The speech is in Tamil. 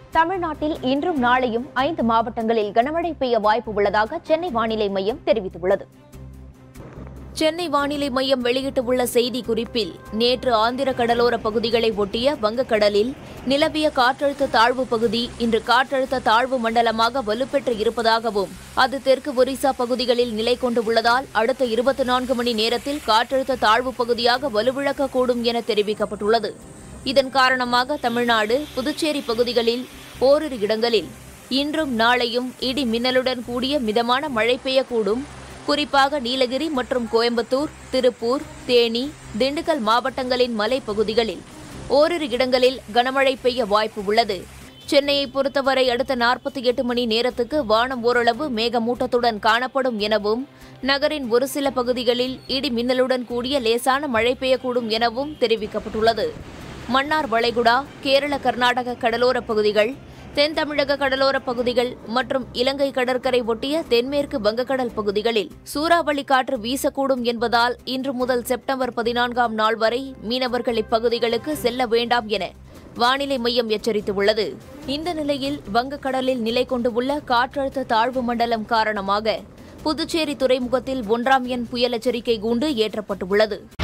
தமிழ்நாட்டில் இன்றும் நாளையும் ஐந்து மாவட்டங்களில் கனமழை பெய்ய வாய்ப்பு உள்ளதாக சென்னை வானிலை மையம் தெரிவித்துள்ளது சென்னை வானிலை மையம் வெளியிட்டுள்ள செய்தி குறிப்பில் நேற்று ஆந்திர கடலோர பகுதிகளை ஒட்டிய வங்கக்கடலில் நிலவிய காற்றழுத்த தாழ்வு பகுதி இன்று காற்றழுத்த தாழ்வு மண்டலமாக வலுப்பெற்று இருப்பதாகவும் அது தெற்கு ஒரிசா பகுதிகளில் நிலை கொண்டு உள்ளதால் அடுத்த இருபத்தி நான்கு மணி நேரத்தில் காற்றழுத்த தாழ்வு பகுதியாக வலுவிழக்கக்கூடும் என தெரிவிக்கப்பட்டுள்ளது இதன் காரணமாக தமிழ்நாடு புதுச்சேரி பகுதிகளில் ஓரிரு இடங்களில் இன்றும் நாளையும் இடி மின்னலுடன் கூடிய மிதமான மழை பெய்யக்கூடும் குறிப்பாக நீலகிரி மற்றும் கோயம்புத்தூர் திருப்பூர் தேனி திண்டுக்கல் மாவட்டங்களின் மலைப்பகுதிகளில் ஓரிரு இடங்களில் கனமழை பெய்ய வாய்ப்பு உள்ளது சென்னையை பொறுத்தவரை அடுத்த நாற்பத்தி எட்டு மணி நேரத்துக்கு வானம் ஓரளவு மேகமூட்டத்துடன் காணப்படும் எனவும் நகரின் ஒரு சில பகுதிகளில் இடி மின்னலுடன் கூடிய லேசான மழை பெய்யக்கூடும் எனவும் தெரிவிக்கப்பட்டுள்ளது மன்னார் வளைகுடா கேரள கர்நாடக கடலோர பகுதிகள் தென் தமிழக கடலோர பகுதிகள் மற்றும் இலங்கை கடற்கரை ஒட்டிய தென்மேற்கு வங்கக்கடல் பகுதிகளில் சூறாவளி காற்று வீசக்கூடும் என்பதால் இன்று முதல் செப்டம்பர் பதினான்காம் நாள் வரை மீனவர்கள் இப்பகுதிகளுக்கு செல்ல வேண்டாம் என வானிலை மையம் எச்சரித்துள்ளது இந்த நிலையில் வங்கக்கடலில் நிலை கொண்டுள்ள காற்றழுத்த தாழ்வு மண்டலம் காரணமாக புதுச்சேரி துறைமுகத்தில் ஒன்றாம் எண் புயல் எச்சரிக்கை கூண்டு ஏற்றப்பட்டுள்ளது